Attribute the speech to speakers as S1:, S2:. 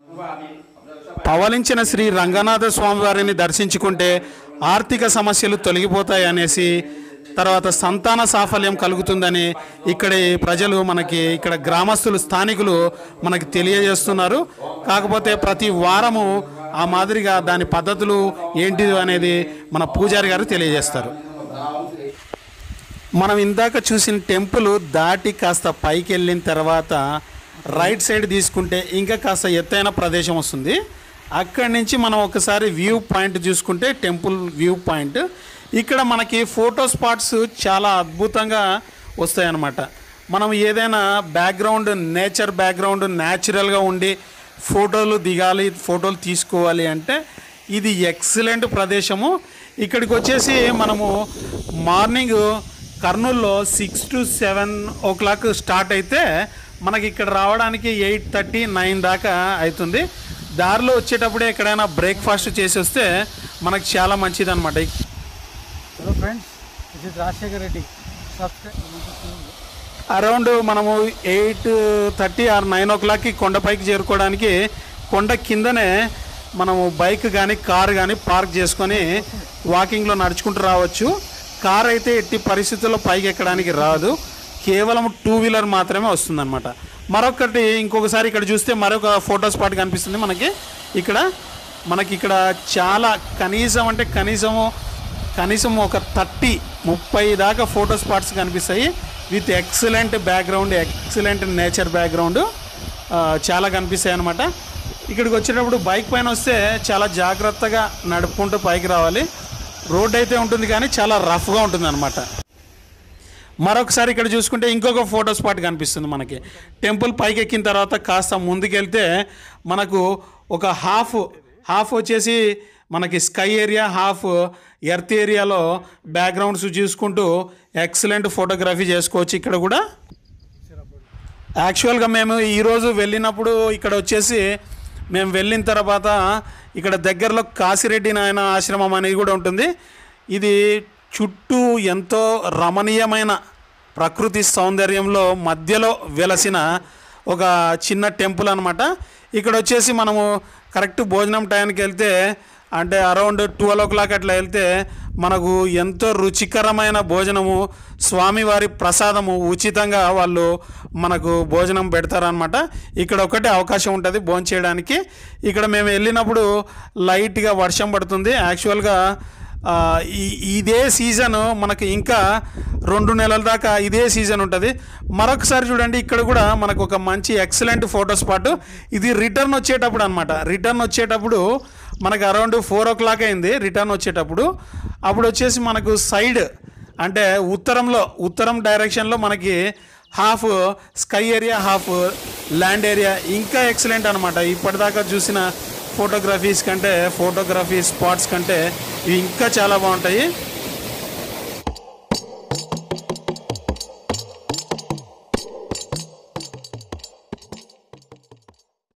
S1: పవలించిన శ్రీ రంగనాథ స్వామి వారిని దర్శించుకుంటే ఆర్థిక సమస్యలు తొలగిపోతాయి అనేసి తర్వాత సంతాన సాఫల్యం కలుగుతుందని ఇక్కడి ప్రజలు మనకి ఇక్కడ గ్రామస్తులు స్థానికులు మనకి తెలియజేస్తున్నారు కాకపోతే ప్రతి వారము ఆ మాదిరిగా దాని పద్ధతులు ఏంటి అనేది మన పూజారి గారు తెలియజేస్తారు మనం ఇందాక చూసిన టెంపుల్ దాటి కాస్త పైకి వెళ్ళిన తర్వాత రైట్ సైడ్ తీసుకుంటే ఇంకా కాస్త ఎత్తైన ప్రదేశం వస్తుంది అక్కడి నుంచి మనం ఒకసారి వ్యూ పాయింట్ చూసుకుంటే టెంపుల్ వ్యూ పాయింట్ ఇక్కడ మనకి ఫోటో స్పాట్స్ చాలా అద్భుతంగా వస్తాయన్నమాట మనం ఏదైనా బ్యాక్గ్రౌండ్ నేచర్ బ్యాక్గ్రౌండ్ న్యాచురల్గా ఉండి ఫోటోలు దిగాలి ఫోటోలు తీసుకోవాలి అంటే ఇది ఎక్సలెంట్ ప్రదేశము ఇక్కడికి వచ్చేసి మనము మార్నింగ్ కర్నూల్లో six to seven o'clock start అయితే మనకి ఇక్కడ రావడానికి ఎయిట్ థర్టీ నైన్ దాకా అవుతుంది దారిలో వచ్చేటప్పుడే ఎక్కడైనా బ్రేక్ఫాస్ట్ చేసి వస్తే మనకు చాలా మంచిది అనమాట
S2: hello friends this is Rajasekhar Reddy subscribe
S1: around మనము ఎయిట్ థర్టీ ఆర్ నైన్ ఓ క్లాక్కి కొండపైకి చేరుకోవడానికి కొండ కిందనే మనము బైక్ కానీ కార్ కానీ పార్క్ చేసుకొని వాకింగ్లో నడుచుకుంటూ రావచ్చు కార్ అయితే ఎట్టి పరిస్థితుల్లో పైకి ఎక్కడానికి రాదు కేవలం టూ వీలర్ మాత్రమే వస్తుందన్నమాట మరొకటి ఇంకొకసారి ఇక్కడ చూస్తే మరొక ఫోటో స్పాట్ కనిపిస్తుంది మనకి ఇక్కడ మనకి ఇక్కడ చాలా కనీసం అంటే కనీసము కనీసం ఒక థర్టీ ముప్పై దాకా ఫోటో స్పాట్స్ కనిపిస్తాయి with excellent background excellent nature background చాలా కనిపిస్తాయి అనమాట ఇక్కడికి వచ్చేటప్పుడు బైక్ పైన వస్తే చాలా జాగ్రత్తగా నడుపుకుంటూ పైకి రావాలి రోడ్ అయితే ఉంటుంది కానీ చాలా రఫ్గా ఉంటుంది అనమాట మరొకసారి ఇక్కడ చూసుకుంటే ఇంకొక ఫోటో స్పాట్ కనిపిస్తుంది మనకి టెంపుల్ పైకి ఎక్కిన తర్వాత కాస్త ముందుకెళ్తే మనకు ఒక హాఫ్ హాఫ్ వచ్చేసి మనకి స్కై ఏరియా హాఫ్ ఎర్త్ ఏరియాలో బ్యాక్గ్రౌండ్స్ చూసుకుంటూ ఎక్సలెంట్ ఫోటోగ్రఫీ చేసుకోవచ్చు ఇక్కడ కూడా యాక్చువల్గా మేము ఈరోజు వెళ్ళినప్పుడు ఇక్కడ వచ్చేసి మేము వెళ్ళిన తర్వాత ఇక్కడ దగ్గరలో కాశిరెడ్డి నాయన ఆశ్రమం అనేది కూడా ఉంటుంది ఇది చుట్టూ ఎంతో రమణీయమైన ప్రకృతి సౌందర్యంలో మధ్యలో వెలసిన ఒక చిన్న టెంపుల్ అనమాట ఇక్కడ వచ్చేసి మనము కరెక్ట్ భోజనం టైంకి వెళ్తే అంటే అరౌండ్ ట్వెల్వ్ ఓ క్లాక్ అట్లా వెళ్తే మనకు ఎంతో రుచికరమైన భోజనము స్వామివారి ప్రసాదము ఉచితంగా వాళ్ళు మనకు భోజనం పెడతారనమాట ఇక్కడ ఒకటే అవకాశం ఉంటుంది భోజనం చేయడానికి ఇక్కడ మేము వెళ్ళినప్పుడు లైట్గా వర్షం పడుతుంది యాక్చువల్గా ఆ, ఈ ఇదే సీజన్ మనకి ఇంకా రెండు నెలల దాకా ఇదే సీజన్ ఉంటుంది మరొకసారి చూడండి ఇక్కడ కూడా మనకు ఒక మంచి ఎక్సలెంట్ ఫోటో స్పాట్ ఇది రిటర్న్ వచ్చేటప్పుడు అనమాట రిటర్న్ వచ్చేటప్పుడు మనకు అరౌండ్ ఫోర్ ఓ క్లాక్ అయింది రిటర్న్ వచ్చేటప్పుడు అప్పుడు వచ్చేసి మనకు సైడ్ అంటే ఉత్తరంలో ఉత్తరం డైరెక్షన్లో మనకి half sky area half land area ఇంకా ఎక్సలెంట్ అనమాట ఇప్పటిదాకా చూసిన ఫోటోగ్రఫీస్ కంటే ఫోటోగ్రఫీ స్పాట్స్ కంటే ఇవి ఇంకా చాలా బాగుంటాయి